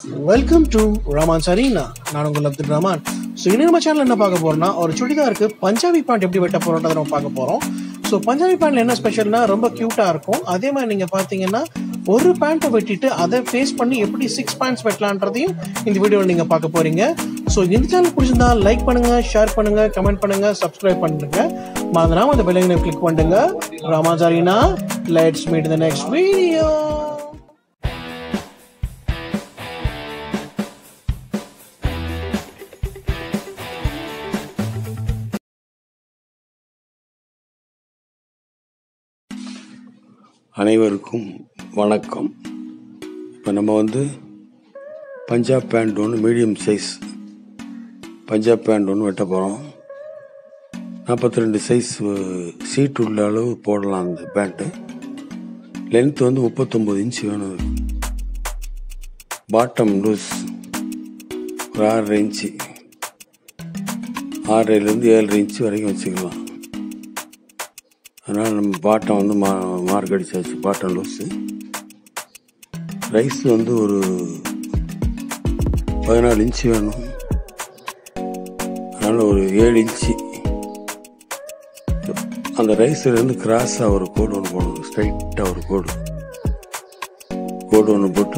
welcome to Rahman Zarina நான் உங்கள் Abdul Rahman so இன்னும் நம்ம சேனல் என்ன பார்க்க போறோம்னா ஒரு சுடிதாருக்கு பஞ்சாபி பேண்ட் எப்படி வெட்ட போறோன்றதை நம்ம பார்க்க போறோம் ஸோ பஞ்சாபி பேண்ட்ல என்ன ஸ்பெஷல்னா ரொம்ப கியூட்டா இருக்கும் அதே மாதிரி நீங்க பாத்தீங்கன்னா ஒரு பேண்ட்டை வெட்டிட்டு அதை ஃபேஸ் பண்ணி எப்படி சிக்ஸ் பேண்ட்ஸ் வெட்டலான்றதையும் இந்த வீடியோவில் நீங்க பார்க்க போறீங்க ஸோ இந்த சேனல் பிடிச்சிருந்தா லைக் பண்ணுங்க ஷேர் பண்ணுங்க கமெண்ட் பண்ணுங்க சப்ஸ்கிரைப் பண்ணுங்க மறந்துடாம அந்த பெல்லைங்கனை கிளிக் பண்ணுங்க ரமான் சரீனா let's meet the next video அனைவருக்கும் வணக்கம் இப்போ நம்ம வந்து பஞ்சாப் பேண்ட் ஒன்று மீடியம் சைஸ் பஞ்சாப் பேண்ட் ஒன்று வெட்ட போகிறோம் நாற்பத்தி ரெண்டு சைஸ் சீட் உள்ள அளவு போடலாம் அந்த பேண்ட்டு லென்த் வந்து முப்பத்தொம்போது இன்ச் வேணும் பாட்டம் லூஸ் ஒரு ஆறரை இன்ச்சு ஆறரைலேருந்து ஏழரை இன்ச்சு வரைக்கும் வச்சுக்கலாம் அதனால் நம்ம பாட்டம் வந்து மா மார்க் அடிச்சாச்சு பாட்டம் லூஸு ரைஸ் வந்து ஒரு பதினாலு இன்ச்சு வேணும் அதனால் ஒரு ஏழு இன்ச்சு அந்த ரைஸ்லேருந்து கிராஸாக ஒரு கோடு ஒன்று போடணும் ஸ்ட்ரைட்டாக ஒரு கோடு கோடு ஒன்று போட்டு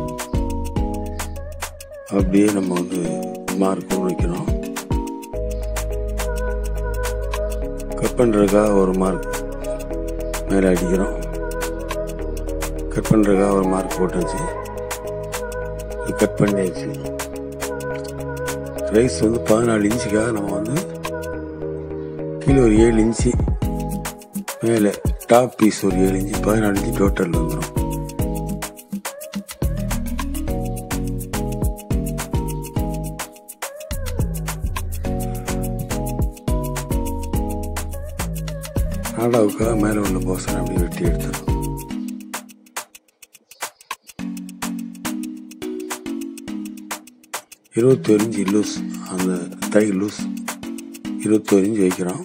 அப்படியே நம்ம வந்து மார்க் ஒன்று வைக்கணும் கட் பண்ணுறதுக்காக ஒரு மார்க் மேலே அடிக்கிறோம் கட் பண்ணுறதுக்காக ஒரு மார்க் போட்டாச்சு இது கட் பண்ணியாச்சு ரைஸ் வந்து பதினாலு இன்ச்சுக்காக நம்ம வந்து கீழே ஒரு ஏழு இன்ச்சு மேலே டாப் பீஸ் ஒரு ஏழு இன்ச்சு பதினாலு இன்ச்சு டோட்டல் வந்துடும் நாடாவுக்காக மேலே உள்ள போசனை அப்படி வெட்டி எடுத்துடும் இருபத்தொரு இன்ச்சு லூஸ் அந்த தை லூஸ் இருபத்தோரு இன்ச்சு வைக்கிறோம்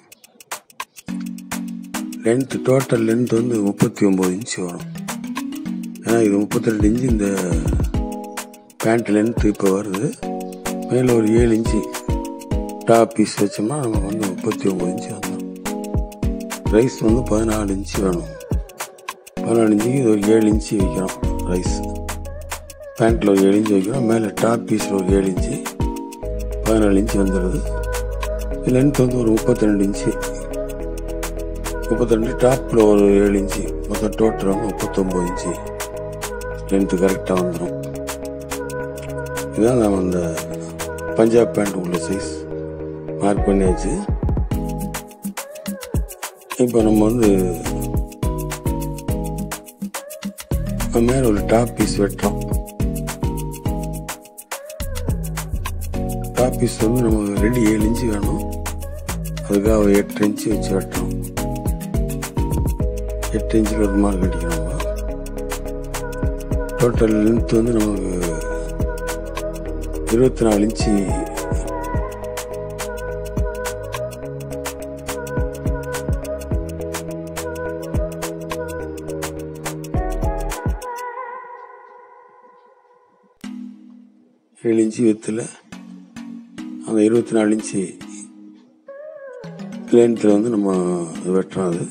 லென்த் டோட்டல் லென்த் வந்து முப்பத்தி ஒம்பது இன்ச்சு வரும் ஏன்னா இது முப்பத்தி ரெண்டு இன்ச்சு இந்த பேண்ட் லென்த் இப்போ வருது மேலே ஒரு ஏழு இன்ச்சு டாப் பீஸ் வச்சோம்னா நமக்கு வந்து முப்பத்தி ஒம்பது இன்ச்சு வந்துடும் ரைஸ் வந்து பதினாலு இன்ச்சு வேணும் பதினாலு இன்ச்சுக்கு இது ஒரு ஏழு இன்ச்சு வைக்கிறோம் ரைஸ் பேண்ட்டில் ஒரு ஏழு இன்ச்சு வைக்கிறோம் மேலே டாப் பீஸில் ஒரு ஏழு இன்ச்சு பதினாலு இன்ச்சு வந்துடுது லென்த் வந்து ஒரு முப்பத்தி ரெண்டு இன்ச்சு முப்பத்தி ரெண்டு டாப்பில் ஒரு ஏழு இன்ச்சு மொத்தம் டோட்டல் வந்து முப்பத்தொம்போது இன்ச்சு லென்த்து கரெக்டாக வந்துடும் இதுதான் நம்ம அந்த பஞ்சாப் பேண்ட் உள்ள சைஸ் மார்க் பண்ணியாச்சு இப்போ நம்ம வந்து மேலே ஒரு டாப் பீஸ் வெட்டுறோம் டாப் பீஸ் வந்து நமக்கு ரெண்டு ஏழு இன்ச்சு வேணும் அதுக்காக ஒரு எட்டு இன்ச்சு வச்சு வெட்டுறோம் எட்டு இன்ச்சில் ஒரு மார்க் அடிக்கணும் டோட்டல் லென்த் வந்து நமக்கு இருபத்தி நாலு இன்ச்சு ஏழு இன்ச்சு வித்தில் அந்த இருபத்தி நாலு இன்ச்சு லென்த்தில் வந்து நம்ம வெட்டுறோம் அது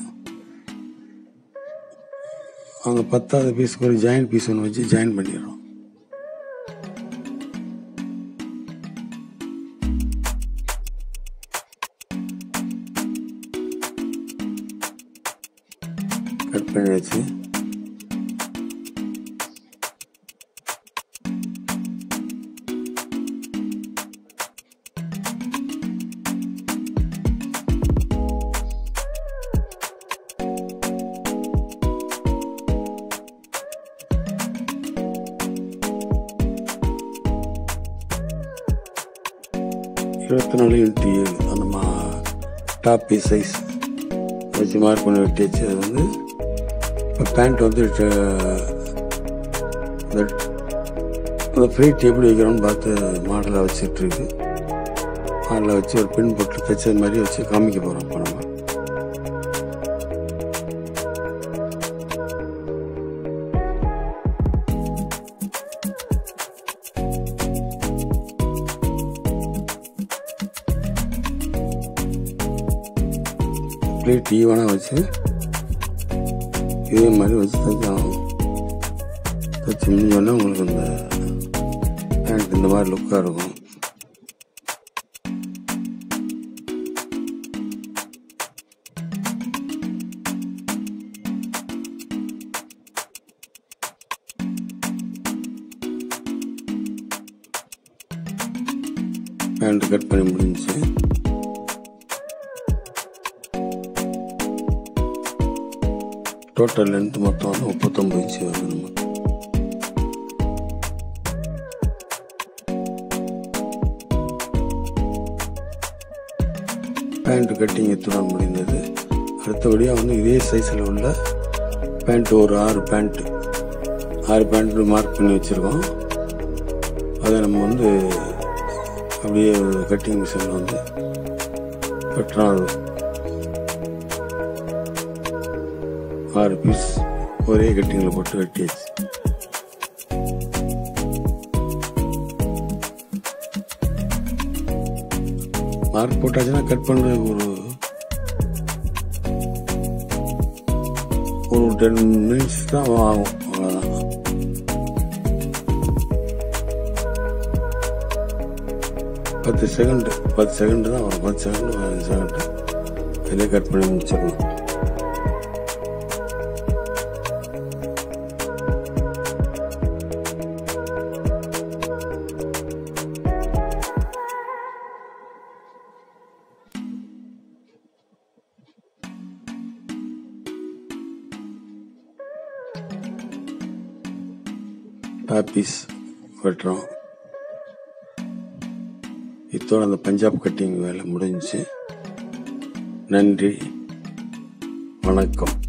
அந்த பத்தாவது பீஸுக்கு ஒரு ஜாயிண்ட் பீஸ் ஒன்று வச்சு ஜாயின் பண்ணிடுறோம் கட் பண்ணியாச்சு இருபத்தி நாலு இன்ட்டு ஏழு அந்த மா டாப் பீஸ் சைஸ் வச்சு மார்க் பண்ணி வெட்டி வச்சு அது வந்து இப்போ பேண்ட் வந்து இந்த அந்த ஃப்ளீட் எப்படி வைக்கிறோம்னு பார்த்து மாடலாக வச்சிட்ருக்கு மாடலாக வச்சு ஒரு பின் போட்டு தைச்சது மாதிரி வச்சு காமிக்க போகிறோம் இப்போ நம்ம கம்ப்ளீட் ஈவனாக வச்சு இதே மாதிரி வச்சு தைக்கணும் தைச்சு முடிஞ்சோடனே உங்களுக்கு இந்த பேண்ட் இந்த மாதிரி லுக்காக இருக்கும் பேண்ட் கட் பண்ணி முடிஞ்சுச்சு டோட்டல் லென்த் மொத்தம் வந்து முப்பத்தொம்பது இன்ச்சு வருது நமக்கு பேண்ட் கட்டிங் எத்துடன் முடிந்தது அடுத்தபடியாக வந்து இதே சைஸில் உள்ள பேண்ட் ஒரு ஆறு பேண்ட் ஆறு பேண்ட் மார்க் பண்ணி வச்சுருக்கோம் அதை நம்ம வந்து அப்படியே கட்டிங் மிஷினில் வந்து கட்டுறோம் அது ஆறு பீஸ் ஒரே கட்டிங்கில் போட்டு வெட்டியாச்சு மார்க் போட்டாச்சுன்னா கட் பண்ணுறதுக்கு ஒரு ஒரு டென் மினிட்ஸ் தான் ஆகும் அவ்வளோதான் பத்து செகண்ட் பத்து செகண்ட் தான் வரும் பத்து செகண்ட் பதினஞ்சு செகண்ட் அதிலே கட் பண்ணி முடிச்சிடணும் பாப்பீஸ் வெட்டுறோம் இத்தோட அந்த பஞ்சாப் கட்டிங் வேலை முடிஞ்சுச்சு நன்றி வணக்கம்